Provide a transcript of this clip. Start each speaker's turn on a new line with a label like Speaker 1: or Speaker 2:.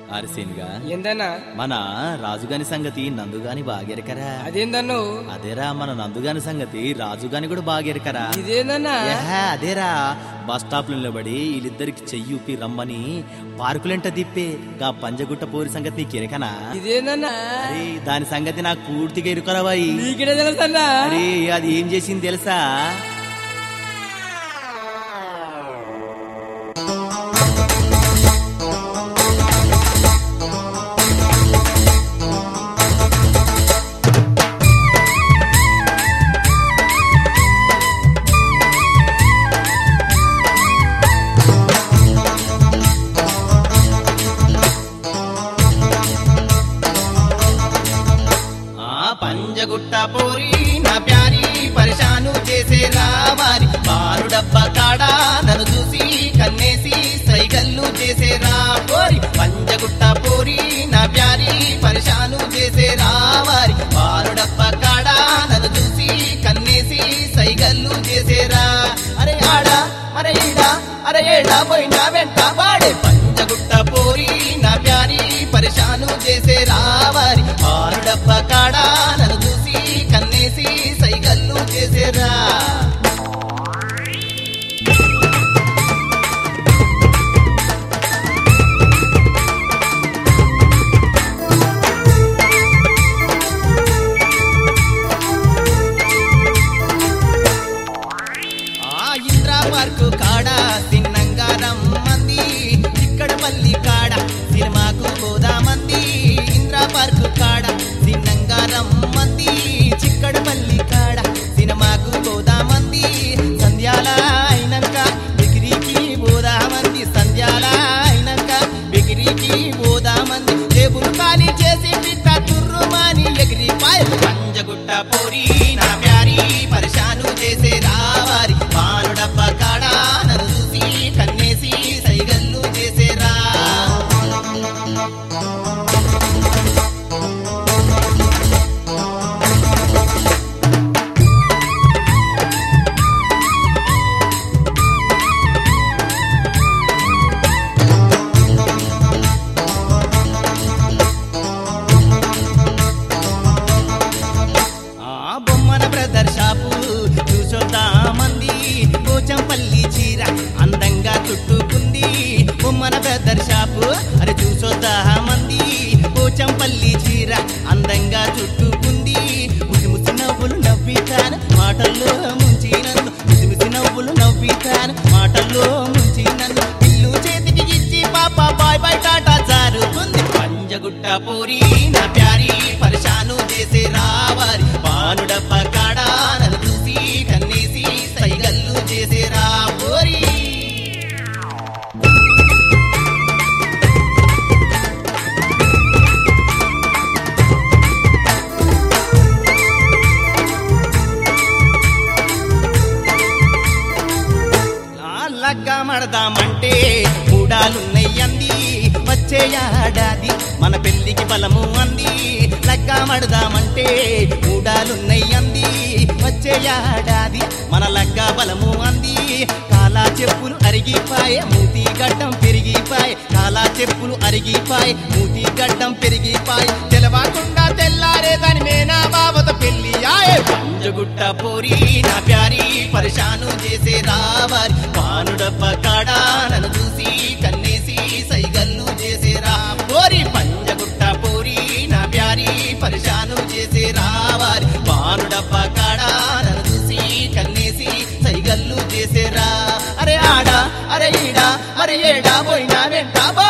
Speaker 1: అరిసేనుగా
Speaker 2: ఏందన్నా
Speaker 1: మన రాజుగాని సంగతి నందుగాని బాగెరకరా
Speaker 2: అదేందన్ను
Speaker 1: అదేరా మన నందుగాని సంగతి రాజుగాని కూడా బాగెరకరా
Speaker 2: ఇదేందన్నా
Speaker 1: ఏహే, అదేరా బస్ స్టాప్ లో నిలబడి వీళ్ళిద్దరికి చెయ్యి ఊపి రమ్మని పార్కులెంట తిప్పే గా పంజగుట్ట పోరి సంగతి నీకు ఎరకనా
Speaker 2: ఇదేందన్నా
Speaker 1: అరే దాని సంగతి నాకు పూర్తిగా ఎరుకరాబాయి
Speaker 2: నీకిడే తెలుసన్నా
Speaker 1: అరే అది ఏం చేసింది తెలుసా ఆ పంజగుట్ట పోరి నా ప్యారి పరిశాను చేసే రావారి బారు డబ్బా కాడా నన్ను చూసి కన్నేసి సైగల్లు చేసే రా పోరి పంజగుట్ట పోరి నా ప్యారి పరిశాను చేసే రావారి బారు డబ్బా కాడా నన్ను చూసి కన్నేసి సైగల్లు చేసేరా అరే ఆడా అరే ఈడా అరే ఏడా పోయినా వెంట వాడే పంజగుట్ట పోరి నా ప్యారి పరిశాను చేసే రావారి ఆరు డబ్బ కాడా నన్ను చూసి కన్నేసి సైగల్లు చేసేరా ఆ ఇంద్రా పార్కు కాడ తిన్నంగా రమ్మంది ఇక్కడ పల్లి కాడ సినిమాకు పోదామంది ఇంద్రా పార్కు కాడ తిన్నంగా రమ్మంది చిక్కడ పల్లి కాడ సినిమాకు పోదామంది సంధ్యాల అయినాక బిగిరికి పోదామంది సంధ్యాల అయినాక బిగిరికి పోదామంది జేబులు ఖాళీ చేసి పిట్ట తుర్రుమాని ఎగిరి పాయ పంజగుట్ట పోరి నా ప్యారి పరిశాను చేసే రావారి పాలు డబ్బ కాడా నన్ను చూసి కన్నేసి సైగల్లు చేసేరా ఆ బొమ్మన బ్రదర్ షాపు చూసొద్దామంది పోచంపల్లి చీర అందంగా చుట్టుకుంది బొమ్మన బ్రదర్ షాపు అరే చూసొద్దామంది పోచంపల్లి చీర అందంగా చుట్టుకుంది ముసి ముసి నవ్వులు నవ్వితాను మాటల్లో ముంచి నన్ను ముసి ముసి నవ్వులు నవ్వితాను మాటల్లో ముంచి నన్ను ఇల్లు చేతికి ఇచ్చి పాప బాయ్ బాయ్ టాటా జారుకుంది పంజగుట్ట పూరి నా ప్యారి పరిశాను చేసే రావారి పాను డబ్బ కాడా నన్ను చూసి కన్నేసి సైగల్లు చేసే రా పోరి లగ్గా మడదామంటే మూడాలున్నాయి అంది వచ్చే ఏడాది మన పెళ్లికి బలము అంది లగ్గా మడదామంటే మూడాలున్నాయి అంది వచ్చే ఏడాది మన లగ్గా బలము అంది కాలా చెప్పులు అరిగిపాయే మూతి గడ్డం పెరిగిపాయే కాలా చెప్పులు అరిగిపాయే మూతి గడ్డం పెరిగిపాయే తెలవకుండా తెల్లారే దాని మేనా బాబత పెళ్లి ఆయే పంజగుట్ట పోరి నా ప్యారి పరిశాను చేసే రావారి పాను డబ్బ కాడా నన్ను చూసి కన్నేసి సైగల్లు చేసేరా పోరి పంజగుట్ట పోరి నా ప్యారి పరిశాను చేసే రావారి పాను డబ్బ కాడా నన్ను చూసి కన్నేసి సైగల్లు చేసేరా అరే ఆడా అరే ఈడా అరే ఏడా పోయినా వెంట బా